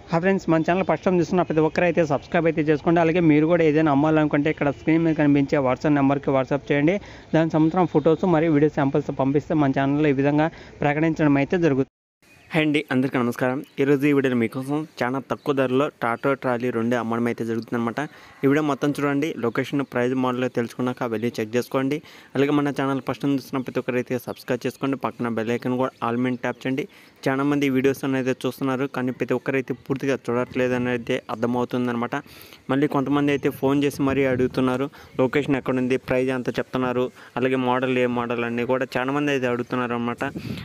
హా ఫ్రెండ్స్ మన channel first time చూస్తున్న ప్రతి ఒక్కరు అయితే సబ్స్క్రైబ్ అయితే చేసుకోండి అలాగే మీరు కూడా ఏదైనా అమ్మాలనుకుంటే ఇక్కడ స్క్రీన్ మీద కనిపించే వాట్సాప్ నెంబర్కి వాట్సాప్ చేయండి దాని సంవత్సరం ఫొటోస్ మరియు వీడియో శాంపిల్స్ పంపిస్తే మన ఛానల్లో ఈ విధంగా ప్రకటించడం అయితే జరుగుతుంది హాయ్ అండి అందరికీ నమస్కారం ఈరోజు ఈ వీడియో మీకోసం చాలా తక్కువ ధరలో టాటో ట్రాలీ రెండు అమ్మడం అయితే జరుగుతుందన్నమాట ఈ వీడియో మొత్తం చూడండి లొకేషన్ ప్రైజ్ మోడల్ తెలుసుకున్నాక వెళ్ళి చెక్ చేసుకోండి అలాగే మన ఛానల్ ఫస్ట్ టైం చూస్తున్న ప్రతి ఒక్కరైతే సబ్స్క్రైబ్ చేసుకోండి పక్కన బెల్ ఐకన్ కూడా ఆల్ మీద ట్యాప్ చేయండి చాలా మంది వీడియోస్ అనేది చూస్తున్నారు కానీ ప్రతి ఒక్కరైతే పూర్తిగా చూడట్లేదు అనేది అర్థమవుతుందన్నమాట మళ్ళీ కొంతమంది అయితే ఫోన్ చేసి మరీ అడుగుతున్నారు లొకేషన్ ఎక్కడ ఉంది ప్రైజ్ ఎంత చెప్తున్నారు అలాగే మోడల్ ఏ మోడల్ అన్నీ కూడా చాలా మంది అయితే అడుగుతున్నారు అనమాట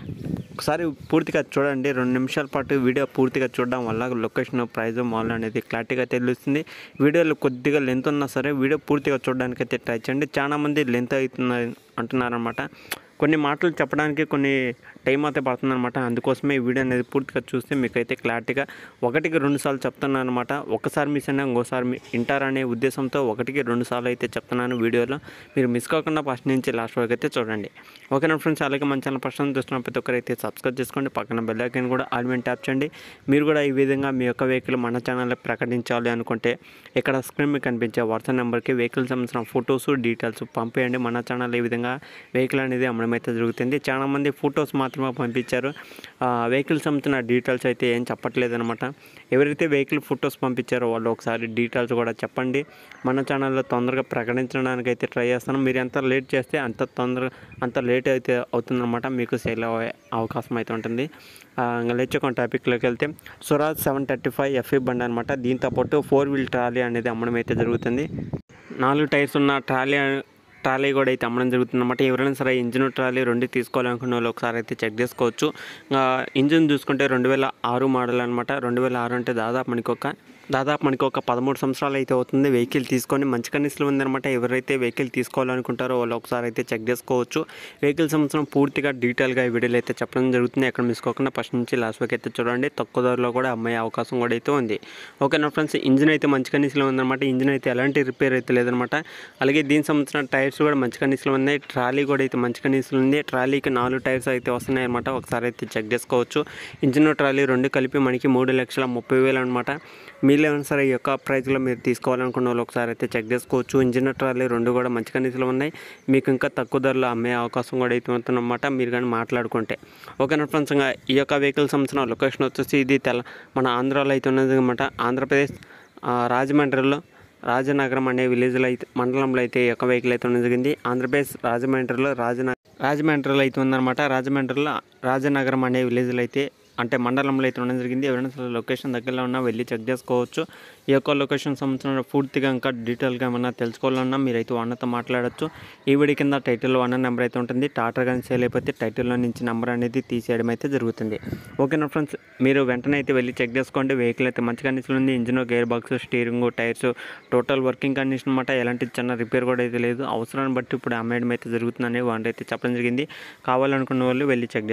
ఒకసారి పూర్తిగా చూడండి రెండు నిమిషాల పాటు వీడియో పూర్తిగా చూడడం వల్ల లొకేషన్ ప్రైజ్ మాల్ అనేది క్లారిటీగా తెలుస్తుంది వీడియోలో కొద్దిగా లెంత్ ఉన్నా సరే వీడియో పూర్తిగా చూడడానికి అయితే ట్రై చేయండి చాలా మంది లెంత్ అవుతున్నారు అంటున్నారనమాట కొన్ని మాటలు చెప్పడానికి కొన్ని టైం అయితే పడుతుందన్నమాట అందుకోసమే ఈ వీడియో అనేది పూర్తిగా చూస్తే మీకు అయితే క్లారిటీగా ఒకటికి రెండు సార్లు చెప్తున్నాను అనమాట ఒకసారి మిస్ అయినా ఇంకోసారి మీ- వింటారనే ఉద్దేశంతో ఒకటికి రెండు సార్లు అయితే చెప్తున్నాను వీడియోలో మీరు మిస్ కాకుండా ఫస్ట్ నుంచి లాస్ట్ వరకు అయితే చూడండి ఓకేనా ఫ్రెండ్స్ అలాగే మన ఛానల్ ఫస్ట్ టైం చూస్తున్న ప్రతి ఒక్కరైతే సబ్స్క్రైబ్ చేసుకోండి పక్కన బెల్ ఐకాన్ కూడా ఆల్ మీద ట్యాప్ చేయండి మీరు కూడా ఈ విధంగా మీ యొక్క వెహికల్ మన ఛానల్లో ప్రకటించాలి అనుకుంటే ఇక్కడ స్క్రీన్ మీద కనిపించే వాట్సాప్ నెంబర్కి వెహికల్ సంబంధించిన ఫొటోస్ డీటెయిల్స్ పంపేయండి మన ఛానల్ ఈ విధంగా వెహికల్ అనేది అమ్మడం అయితే జరుగుతుంది చాలా మంది ఫొటోస్ మాత్రమే పంపించారు ఆ, వెహికల్ సంబంధించిన డీటెయిల్స్ అయితే ఏం చెప్పట్లేదు అనమాట ఎవరైతే వెహికల్ ఫొటోస్ పంపించారో వాళ్ళు ఒకసారి డీటెయిల్స్ కూడా చెప్పండి మన ఛానల్లో తొందరగా ప్రకటించడానికి అయితే ట్రై చేస్తాను మీరు ఎంత లేట్ చేస్తే అంత తొందరగా అంత లేట్ అయితే అవుతుందన్నమాట మీకు సేల్ అయ్యే అవకాశం అయితే ఉంటుంది ఆ, ఇంకా లేట్ చేయకుండా టాపిక్లోకి వెళ్తే Swaraj seven thirty five FE బండి అనమాట దీంతో పాటు ఫోర్ వీల్ ట్రాలీ అనేది అమ్మడం అయితే జరుగుతుంది నాలుగు టైర్స్ ఉన్న ట్రాలీ ట్రాలీ కూడా అయితే అమ్మడం జరుగుతుంది అనమాట ఎవరైనా సరే ఇంజిన్ ట్రాలీ రెండు తీసుకోవాలనుకున్న వాళ్ళు ఒకసారి అయితే చెక్ చేసుకోవచ్చు ఇంకా ఇంజిన్ చూసుకుంటే రెండు వేల ఆరు మోడల్ అనమాట రెండు వేల ఆరు అంటే దాదాపు మనకి ఒక దాదాపు మనకి ఒక పదమూడు సంవత్సరాలు అయితే అవుతుంది వెహికల్ తీసుకొని మంచి కండిషన్లో ఉందన్నమాట ఎవరైతే వెహికల్ తీసుకోవాలనుకుంటారో వాళ్ళు ఒకసారి అయితే చెక్ చేసుకోవచ్చు వెహికల్ సంవత్సరం పూర్తిగా డీటెయిల్గా ఈ వీడియోలో అయితే చెప్పడం జరుగుతుంది ఎక్కడ మిసుకోకుండా ఫస్ట్ నుంచి లాస్ట్ వరకు అయితే చూడండి తక్కువ ధరలో కూడా అమ్మే అవకాశం కూడా అయితే ఉంది ఓకే నా ఫ్రెండ్స్ ఇంజిన్ అయితే మంచి కండిషన్లో ఉందన్నమాట ఇంజిన్ అయితే ఎలాంటి రిపేర్ అయితే లేదనమాట అలాగే దీని సంబంధించిన టైర్స్ కూడా మంచి కండిషన్లో ఉన్నాయి ట్రాలీ కూడా అయితే మంచి కండిషన్లో ఉంది ట్రాలీకి నాలుగు టైర్స్ అయితే వస్తున్నాయి అనమాట ఒకసారి అయితే చెక్ చేసుకోవచ్చు ఇంజిన్ ట్రాలీ రెండు కలిపి మనకి మూడు లక్షల ముప్పై వేలు అనమాట మీరు ఏమైనా సరే ఈ యొక్క ప్రైస్లో మీరు తీసుకోవాలనుకున్న వాళ్ళు ఒకసారి అయితే చెక్ చేసుకోవచ్చు ఇంజిన్ ట్రాలీ రెండు కూడా మంచి కండిషన్లో ఉన్నాయి మీకు ఇంకా తక్కువ ధరలో అమ్మే అవకాశం కూడా అయితే ఉంటుందన్నమాట మీరు కానీ మాట్లాడుకుంటే ఓకేనా ఫ్రెండ్స్ ఇంకా ఈ యొక్క వెహికల్ సంబంధించిన లొకేషన్ వచ్చేసి ఇది తెల మన ఆంధ్రాలో అయితే ఉన్నది అనమాట ఆంధ్రప్రదేశ్ ఆ, రాజమండ్రిలో రాజనగరం అనే విలేజ్లో అయితే మండలంలో అయితే ఈ యొక్క వెహికల్ అయితే ఉండడం జరిగింది ఆంధ్రప్రదేశ్ రాజమండ్రిలో రాజన రాజమండ్రిలో అయితే ఉందన్నమాట రాజమండ్రిలో రాజనగరం అనే విలేజ్లో అయితే అంటే మండలంలో అయితే ఉండడం జరిగింది ఎవరైనా సరే లొకేషన్ దగ్గరలో ఉన్నా వెళ్ళి చెక్ చేసుకోవచ్చు ఈ యొక్క లొకేషన్ సంబంధించిన పూర్తిగా ఇంకా డీటెయిల్గా ఏమన్నా తెలుసుకోవాలన్నా మీరైతే వన్నతో మాట్లాడచ్చు ఈ వీడియో కింద టైటిల్లో వన్ నెంబర్ అయితే ఉంటుంది టాటా కానీ సేల్ అయిపోతే టైటిల్లో నుంచి నెంబర్ అనేది తీసేయడం అయితే జరుగుతుంది ఓకేనా ఫ్రెండ్స్ మీరు వెంటనే అయితే వెళ్ళి చెక్ చేసుకోండి వెహికల్ అయితే మంచి కండిషన్ ఉంది engine gear box steering tyres total working condition అనమాట ఎలాంటి చిన్న రిపేర్ కూడా అయితే లేదు అవసరాన్ని బట్టి ఇప్పుడు అమ్మేయడం అయితే జరుగుతుందని వాళ్ళు అయితే చెప్పడం జరిగింది కావాలనుకున్న వాళ్ళు వెళ్ళి చెక్